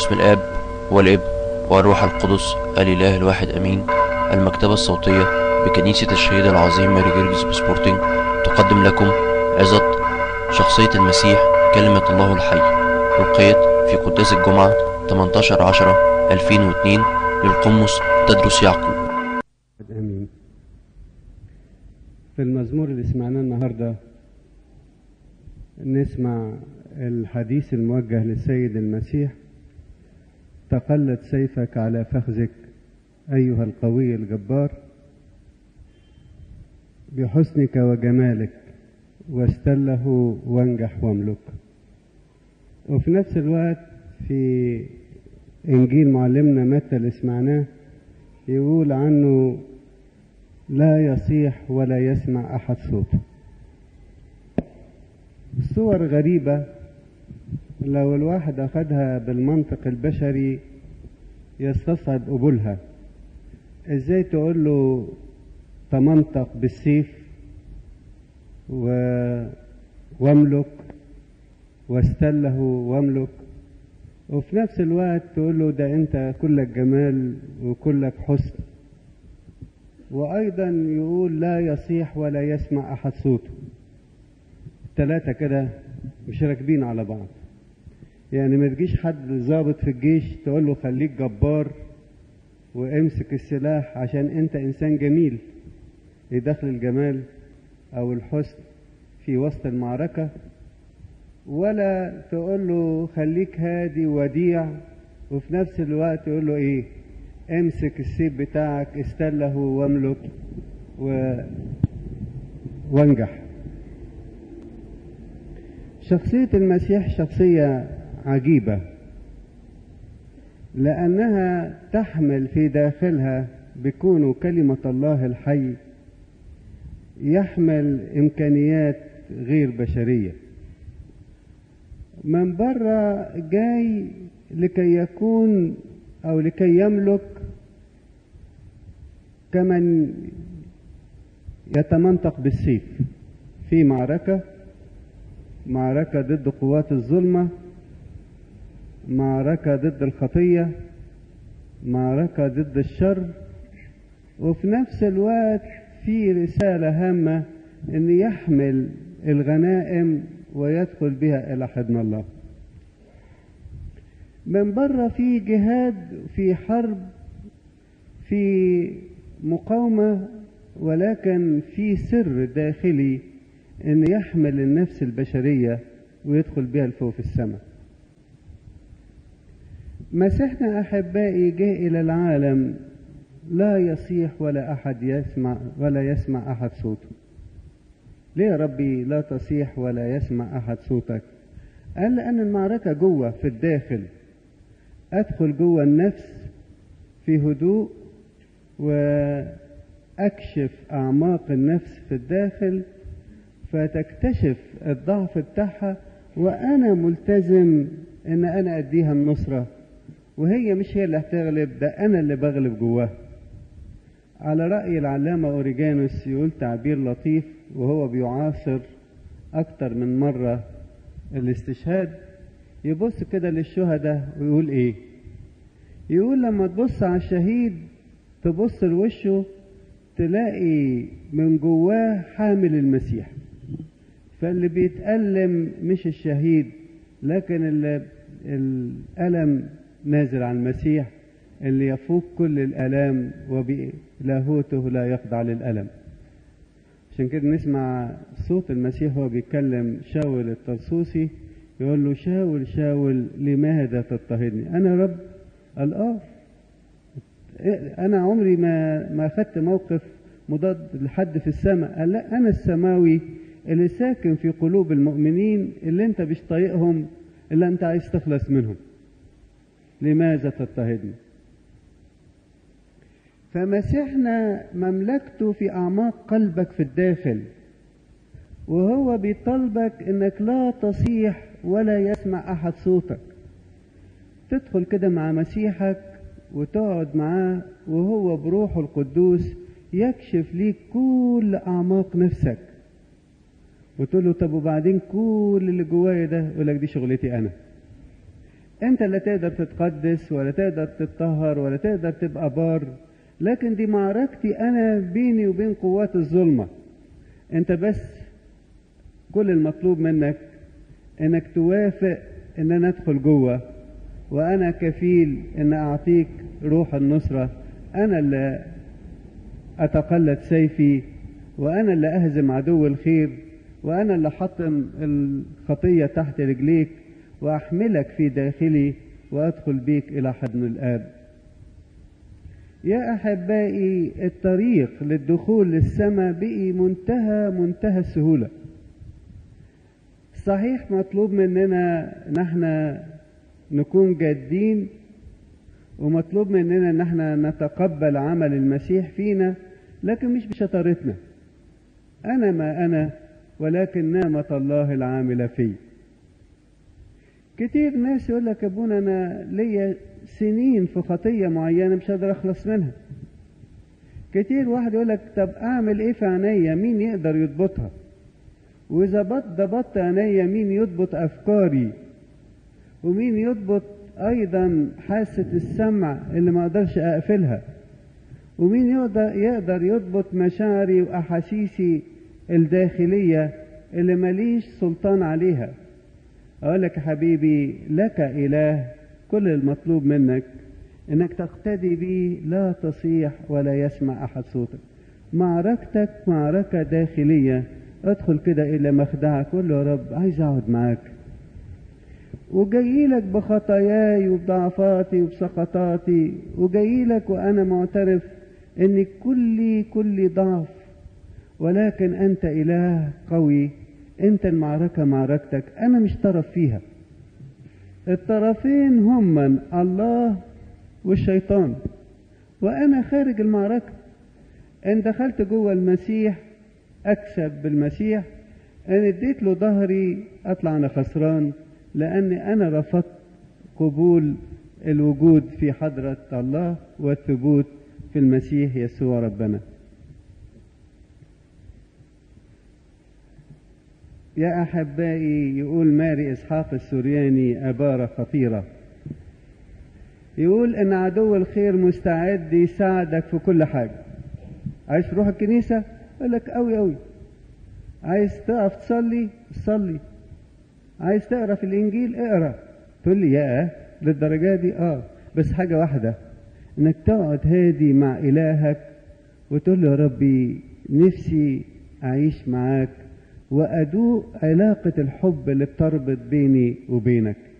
بسم الآب والابن والروح القدس الإله الواحد أمين المكتبة الصوتية بكنيسة الشهيد العظيم ماري جرجس بسبورتنج تقدم لكم عظة شخصية المسيح كلمة الله الحي ألقيت في قداس الجمعة 18 10 2002 للقمص تدرس يعقوب امين في المزمور اللي سمعناه النهارده نسمع الحديث الموجه للسيد المسيح تقلد سيفك على فخذك ايها القوي الجبار بحسنك وجمالك واستله وانجح واملك وفي نفس الوقت في انجيل معلمنا متى اللي سمعناه يقول عنه لا يصيح ولا يسمع احد صوته صور غريبة لو الواحد أخدها بالمنطق البشري يستصعب قبولها ازاي تقول له تمنطق بالسيف و... واملك واستله واملك وفي نفس الوقت تقول له ده انت كلك جمال وكلك حسن وايضا يقول لا يصيح ولا يسمع احد صوته التلاتة كده مش راكبين على بعض يعني ما تجيش حد ضابط في الجيش تقول له خليك جبار وامسك السلاح عشان انت انسان جميل يدخل الجمال او الحسن في وسط المعركة ولا تقول له خليك هادي وديع وفي نفس الوقت تقول له ايه امسك السيف بتاعك استله واملك و... وانجح شخصية المسيح شخصية عجيبة لأنها تحمل في داخلها بكونه كلمة الله الحي يحمل إمكانيات غير بشرية من بره جاي لكي يكون أو لكي يملك كمن يتمنطق بالسيف في معركة معركة ضد قوات الظلمة معركة ضد الخطية معركة ضد الشر وفي نفس الوقت في رسالة هامة ان يحمل الغنائم ويدخل بها الى حضن الله من بره في جهاد في حرب في مقاومة ولكن في سر داخلي ان يحمل النفس البشرية ويدخل بها لفوق في السماء مسيحنا احبائي جاء الى العالم لا يصيح ولا احد يسمع ولا يسمع احد صوته ليه يا ربي لا تصيح ولا يسمع احد صوتك قال لان المعركة جوه في الداخل ادخل جوه النفس في هدوء واكشف اعماق النفس في الداخل فتكتشف الضعف بتاعها وانا ملتزم ان انا اديها النصرة وهي مش هي اللي هتغلب ده انا اللي بغلب جواها على رأي العلامة أوريجانوس يقول تعبير لطيف وهو بيعاصر أكتر من مرة الاستشهاد يبص كده للشهداء ويقول إيه يقول لما تبص على الشهيد تبص لوشه تلاقي من جواه حامل المسيح فاللي بيتألم مش الشهيد لكن اللي الألم نازل على المسيح اللي يفوق كل الآلام وبلاهوته لا يخضع للألم عشان كده نسمع صوت المسيح وهو بيتكلم شاول الطرسوسي يقول له شاول شاول لماذا تضطهدني أنا رب قال آه أنا عمري ما ما أخدت موقف مضاد لحد في السماء قال لا أنا السماوي اللي ساكن في قلوب المؤمنين اللي أنت مش طايقهم اللي أنت عايز تخلص منهم لماذا تضطهدني فمسيحنا مملكته في أعماق قلبك في الداخل وهو بيطلبك انك لا تصيح ولا يسمع احد صوتك تدخل كده مع مسيحك وتقعد معاه وهو بروحه القدوس يكشف ليك كل اعماق نفسك وتقول له طب وبعدين كل اللي جوايا ده يقول لك دي شغلتي انا انت لا تقدر تتقدس ولا تقدر تتطهر ولا تقدر تبقى بار لكن دي معركتي انا بيني وبين قوات الظلمة انت بس كل المطلوب منك انك توافق ان انا ادخل جوه وانا كفيل ان اعطيك روح النصرة انا اللي اتقلد سيفي وانا اللي اهزم عدو الخير وانا اللي حطم الخطية تحت رجليك واحملك في داخلي وادخل بيك الى حضن الاب يا احبائي الطريق للدخول للسماء بقي منتهى منتهى السهوله صحيح مطلوب مننا نحن نكون جادين ومطلوب مننا ان احنا نتقبل عمل المسيح فينا لكن مش بشطارتنا انا ما انا ولكن نعمة الله العاملة في كتير ناس يقول لك ابونا انا ليا سنين في خطية معينة مش قادر اخلص منها كتير واحد يقول لك طب اعمل ايه في عينيا مين يقدر يضبطها واذا ضبطت عينيا مين يضبط افكاري ومين يضبط ايضا حاسة السمع اللي ما اقدرش اقفلها ومين يقدر, يقدر يضبط مشاعري واحاسيسي الداخلية اللي ماليش سلطان عليها اقول لك يا حبيبي لك اله كل المطلوب منك انك تقتدي به لا تصيح ولا يسمع احد صوتك معركتك معركة داخلية ادخل كده الى مخدعك قول له يا رب عايز اقعد معاك وجاي لك بخطاياي وبضعفاتي وبسقطاتي وجاي لك وانا معترف ان كلي كلي ضعف ولكن انت اله قوي انت المعركة معركتك انا مش طرف فيها الطرفين هما الله والشيطان وانا خارج المعركة ان دخلت جوه المسيح اكسب بالمسيح ان اديت له ظهري اطلع انا خسران لاني انا رفضت قبول الوجود في حضرة الله والثبوت في المسيح يسوع ربنا يا احبائي يقول ماري اسحاق السورياني عبارة خطيرة يقول ان عدو الخير مستعد يساعدك في كل حاجة عايز تروح الكنيسة يقول لك قوي قوي عايز تقف تصلي صلي عايز تقرا في الانجيل اقرا تقول لي يا للدرجه دي اه بس حاجه واحده انك تقعد هادي مع الهك وتقول له يا ربي نفسي اعيش معاك وادوق علاقه الحب اللي بتربط بيني وبينك